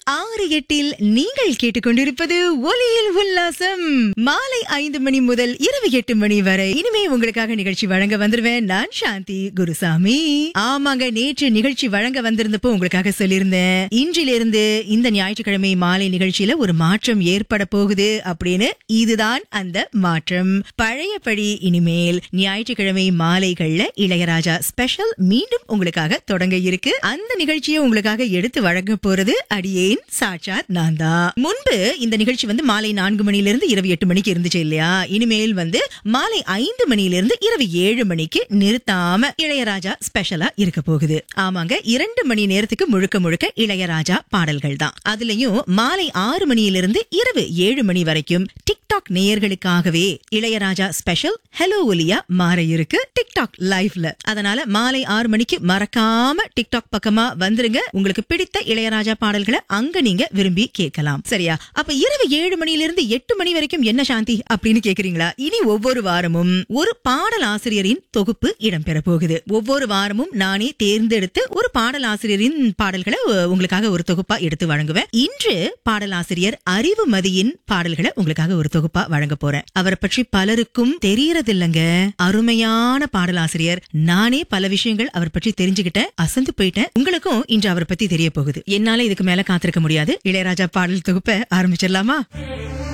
ஆறு எட்டில் நீங்கள் கேட்டுக்கொண்டிருப்பது ஒலியில் உல்லாசம் மாலை ஐந்து மணி முதல் இரவு எட்டு மணி வரை இனிமே உங்களுக்காக நிகழ்ச்சி வழங்க வந்துருவேன் நான் சாந்தி குருசாமி ஆமாங்க நேற்று நிகழ்ச்சி வழங்க வந்திருந்தப்போ உங்களுக்காக சொல்லியிருந்தேன் இன்றிலிருந்து இந்த ஞாயிற்றுக்கிழமை மாலை நிகழ்ச்சியில ஒரு மாற்றம் ஏற்பட போகுது அப்படின்னு இதுதான் அந்த மாற்றம் பழையபடி இனிமேல் ஞாயிற்றுக்கிழமை மாலைகள்ல இளையராஜா ஸ்பெஷல் மீண்டும் உங்களுக்காக தொடங்க இருக்கு அந்த நிகழ்ச்சியை உங்களுக்காக எடுத்து வழங்க போறது அடியேன் சாட்சாத் நான் தான் முன்பு இந்த நிகழ்ச்சி வந்து மாலை நான்கு மணியிலிருந்து இரவு எட்டு மணிக்கு இருந்துச்சு இல்லையா இனிமேல் வந்து மாலை ஐந்து மணியிலிருந்து இரவு ஏழு மணிக்கு நிறுத்தாம இளையராஜா ஸ்பெஷலா இருக்க போகுது ஆமாங்க இரண்டு மணி நேரத்துக்கு முழுக்க முழுக்க இளையராஜா பாடல்கள் தான் அதுலயும் மாலை ஆறு மணியிலிருந்து இரவு ஏழு மணி வரைக்கும் டிக்டாக் நேயர்களுக்காகவே இளையராஜா ஸ்பெஷல் ஹலோ ஒலியா மாற இருக்கு டிக்டாக் லைவ்ல அதனால மாலை ஆறு மணிக்கு மறக்காம டிக்டாக் பக்கமா வந்துருங்க உங்களுக்கு பிடித்த இளையராஜா பாடல்களை அங்க நீங்க விரும்பி கேட்கலாம் சரியா அப்ப இரவு ஏழு மணியிலிருந்து எட்டு மணி வரைக்கும் என்ன சாந்தி அப்படின்னு கேக்குறீங்களா இனி ஒவ்வொரு வாரமும் ஒரு பாடல் ஆசிரியரின் தொகுப்பு இடம்பெற போகுது ஒவ்வொரு வாரமும் நானே தேர்ந்தெடுத்து ஒரு பாடல் ஆசிரியரின் பாடல்களை உ- உங்களுக்காக ஒரு தொகுப்பா எடுத்து வழங்குவேன் இன்று பாடலாசிரியர் அறிவுமதியின் பாடல்களை உங்களுக்காக ஒரு தொகுப்பா வழங்க போறேன் அவரை பற்றி பலருக்கும் தெரியறதில்லைங்க அருமையான பாடலாசிரியர் நானே பல விஷயங்கள் அவர் பற்றி தெரிஞ்சுக்கிட்டேன் அசந்து போயிட்டேன் உங்களுக்கும் இன்று அவரை பத்தி தெரிய போகுது என்னால இதுக்கு மேல காத்திருக்க முடியாது இளையராஜா பாடல் தொகுப்பை ஆரம்பிச்சிடலாமா